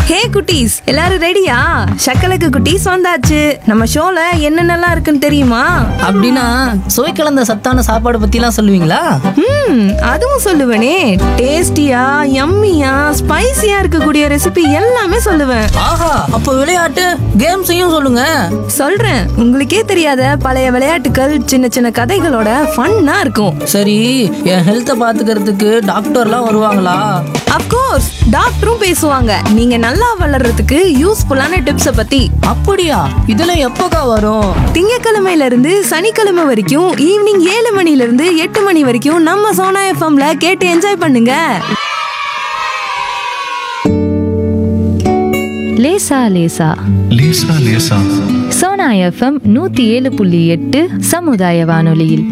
ஹே குட்டீஸ் எல்லாரும் ரெடியா சக்கலக்கு குட்டீஸ் வந்தாச்சு நம்ம ஷோல என்னென்னலாம் இருக்குன்னு தெரியுமா அப்படின்னா சுவை கலந்த சத்தான சாப்பாடு பத்திலாம் சொல்லுவீங்களா ம் அதுவும் சொல்லுவேனே டேஸ்டியா யம்மியா ஸ்பைசியா இருக்கக்கூடிய ரெசிபி எல்லாமே சொல்லுவேன் ஆஹா அப்போ விளையாட்டு கேம்ஸையும் சொல்லுங்க சொல்றேன் உங்களுக்கே தெரியாத பழைய விளையாட்டுகள் சின்ன சின்ன கதைகளோட ஃபன்னா இருக்கும் சரி என் ஹெல்த்தை பாத்துக்கிறதுக்கு டாக்டர்லாம் வருவாங்களா அப்கோர்ஸ் டாக்டரும் பேசுவாங்க நீங்க நல்லா வளர்றதுக்கு யூஸ்ஃபுல்லான டிப்ஸ பத்தி அப்படியா இதெல்லாம் எப்போக்கா வரும் திங்கக்கிழமையில இருந்து சனிக்கிழமை வரைக்கும் ஈவினிங் ஏழு மணில இருந்து எட்டு மணி வரைக்கும் நம்ம சோனா எஃப்எம்ல கேட்டு என்ஜாய் பண்ணுங்க லேசா லேசா லேசா லேசா சோனா எஃப்எம் நூத்தி ஏழு புள்ளி எட்டு சமுதாய வானொலியில்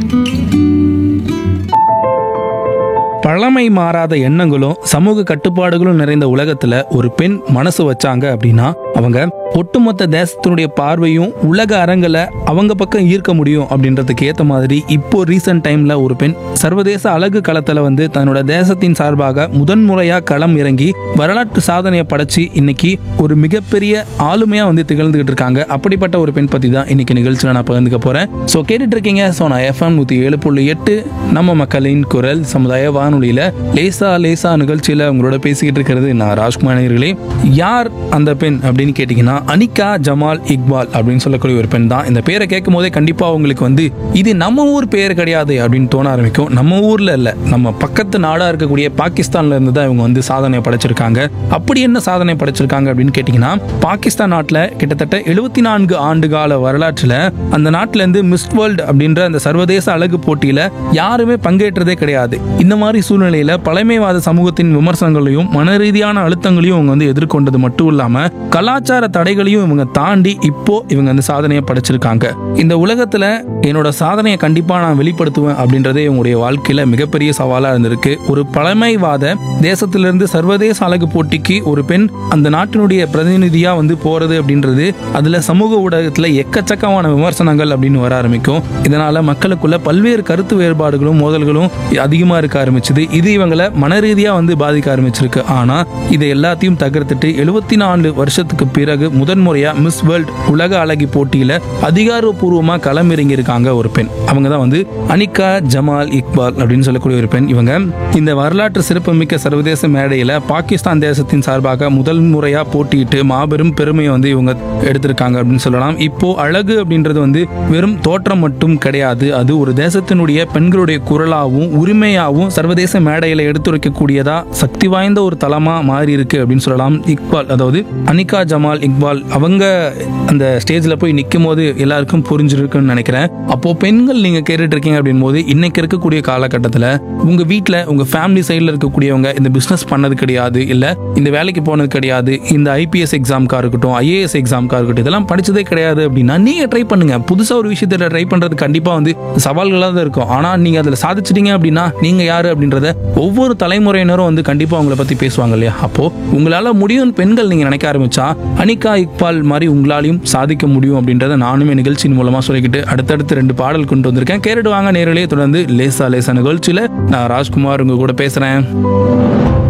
பழமை மாறாத எண்ணங்களும் சமூக கட்டுப்பாடுகளும் நிறைந்த உலகத்துல ஒரு பெண் மனசு வச்சாங்க அப்படின்னா அவங்க ஒட்டுமொத்த தேசத்தினுடைய பார்வையும் உலக அரங்கில் அவங்க பக்கம் ஈர்க்க முடியும் அப்படின்றதுக்கு ஏற்ற மாதிரி இப்போ ரீசெண்ட் டைம்ல ஒரு பெண் சர்வதேச அழகு களத்துல வந்து தன்னோட தேசத்தின் சார்பாக முதன்முறையா களம் இறங்கி வரலாற்று சாதனையை படைச்சு இன்னைக்கு ஒரு மிகப்பெரிய ஆளுமையா வந்து திகழ்ந்துகிட்டு இருக்காங்க அப்படிப்பட்ட ஒரு பெண் பத்தி தான் இன்னைக்கு நிகழ்ச்சியில் நான் பகிர்ந்துக்க போறேன் ஸோ கேட்டுட்டு இருக்கீங்க ஸோ நான் எஃப்எம் நூத்தி ஏழு புள்ளி எட்டு நம்ம மக்களின் குரல் சமுதாய வானொலியில லேசா லேசா நிகழ்ச்சியில உங்களோட பேசிக்கிட்டு இருக்கிறது நான் ராஜ்குமார் நேயர்களே யார் அந்த பெண் அப்படின்னு கேட்டிங்கன்னா அனிகா ஜமால் இக்பால் அப்படின்னு சொல்லக்கூடிய ஒரு பெண் தான் இந்த பேரை கேட்கும் போதே கண்டிப்பா உங்களுக்கு வந்து இது நம்ம ஊர் பேர் கிடையாது அப்படின்னு தோண ஆரம்பிக்கும் நம்ம ஊர்ல இல்ல நம்ம பக்கத்து நாடா இருக்கக்கூடிய பாகிஸ்தான்ல இருந்து தான் இவங்க வந்து சாதனை படைச்சிருக்காங்க அப்படி என்ன சாதனை படைச்சிருக்காங்க அப்படின்னு கேட்டிங்கன்னா பாகிஸ்தான் நாட்டில் கிட்டத்தட்ட எழுபத்தி நான்கு ஆண்டு கால வரலாற்றில் அந்த நாட்டில இருந்து மிஸ் வேர்ல்டு அப்படின்ற அந்த சர்வதேச அழகு போட்டியில யாருமே பங்கேற்றதே கிடையாது இந்த மாதிரி சூழ்நிலையில பழமைவாத சமூகத்தின் விமர்சனங்களையும் மன ரீதியான அழுத்தங்களையும் இவங்க வந்து எதிர்கொண்டது மட்டும் இல்லாம கலாச்சார தடைகளையும் இவங்க தாண்டி இப்போ இவங்க அந்த சாதனையை படைச்சிருக்காங்க இந்த உலகத்துல என்னோட சாதனையை கண்டிப்பா நான் வெளிப்படுத்துவேன் அப்படின்றதே இவங்களுடைய வாழ்க்கையில மிகப்பெரிய சவாலா இருந்திருக்கு ஒரு பழமைவாத தேசத்திலிருந்து சர்வதேச அழகு போட்டிக்கு ஒரு பெண் அந்த நாட்டினுடைய பிரதிநிதியா வந்து போறது அப்படின்றது அதுல சமூக ஊடகத்துல எக்கச்சக்கமான விமர்சனங்கள் அப்படின்னு வர ஆரம்பிக்கும் இதனால மக்களுக்குள்ள பல்வேறு கருத்து வேறுபாடுகளும் மோதல்களும் அதிகமா இருக்க ஆரம்பிச்சது இது இவங்களை மன ரீதியா வந்து பாதிக்க ஆரம்பிச்சிருக்கு ஆனா இதை எல்லாத்தையும் தகர்த்துட்டு எழுபத்தி நாலு வருஷத்துக்கு பிறகு முதன்முறையா மிஸ் வேர்ல்ட் உலக அழகி போட்டியில அதிகாரப்பூர்வமா களமிறங்கி இருக்காங்க ஒரு பெண் அவங்க தான் வந்து அனிகா ஜமால் இக்பால் அப்படின்னு சொல்லக்கூடிய ஒரு பெண் இவங்க இந்த வரலாற்று சிறப்புமிக்க சர்வதேச மேடையில பாகிஸ்தான் தேசத்தின் சார்பாக முதல் முறையா போட்டியிட்டு மாபெரும் பெருமையை வந்து இவங்க எடுத்திருக்காங்க அப்படின்னு சொல்லலாம் இப்போ அழகு அப்படின்றது வந்து வெறும் தோற்றம் மட்டும் கிடையாது அது ஒரு தேசத்தினுடைய பெண்களுடைய குரலாகவும் உரிமையாகவும் சர்வதேச மேடையில எடுத்துரைக்கக்கூடியதா சக்தி வாய்ந்த ஒரு தளமா மாறி இருக்கு அப்படின்னு சொல்லலாம் இக்பால் அதாவது அனிகா ஜமால் இக்பால் அவங்க அந்த ஸ்டேஜ்ல போய் நிற்கும் போது எல்லாருக்கும் புரிஞ்சிருக்குன்னு நினைக்கிறேன் அப்போ பெண்கள் நீங்க கேட்டுட்டு இருக்கீங்க அப்படின் போது இன்னைக்கு இருக்கக்கூடிய காலகட்டத்தில் உங்க வீட்டில் உங்க ஃபேமிலி சைடில் இருக்கக்கூடியவங்க இந்த பிசினஸ் பண்ணது கிடையாது இல்ல இந்த வேலைக்கு போனது கிடையாது இந்த ஐபிஎஸ் எக்ஸாம்க்கா இருக்கட்டும் ஐஏஎஸ் எக்ஸாம்க்கா இருக்கட்டும் இதெல்லாம் படிச்சதே கிடையாது அப்படின்னா நீங்க ட்ரை பண்ணுங்க புதுசா ஒரு விஷயத்துல ட்ரை பண்றது கண்டிப்பா வந்து சவால்களாக தான் இருக்கும் ஆனா நீங்க அதுல சாதிச்சிட்டீங்க அப்படின்னா நீங்க யாரு அப்படின்றத ஒவ்வொரு தலைமுறையினரும் வந்து கண்டிப்பா உங்களை பத்தி பேசுவாங்க இல்லையா அப்போ உங்களால முடியும் பெண்கள் நீங்க நினைக்க ஆரம்பிச்சா அனிகா இக்பால் மாதிரி உங்களாலையும் சாதிக்க முடியும் அப்படின்றத நானுமே நிகழ்ச்சியின் மூலமா சொல்லிக்கிட்டு அடுத்தடுத்து ரெண்டு பாடல் கொண்டு வந்திருக்கேன் கேரட் வாங்க நேரிலேயே தொடர்ந்து லேசா லேசா நிகழ்ச்சியில நான் ராஜ்குமார் உங்க கூட பேசுறேன்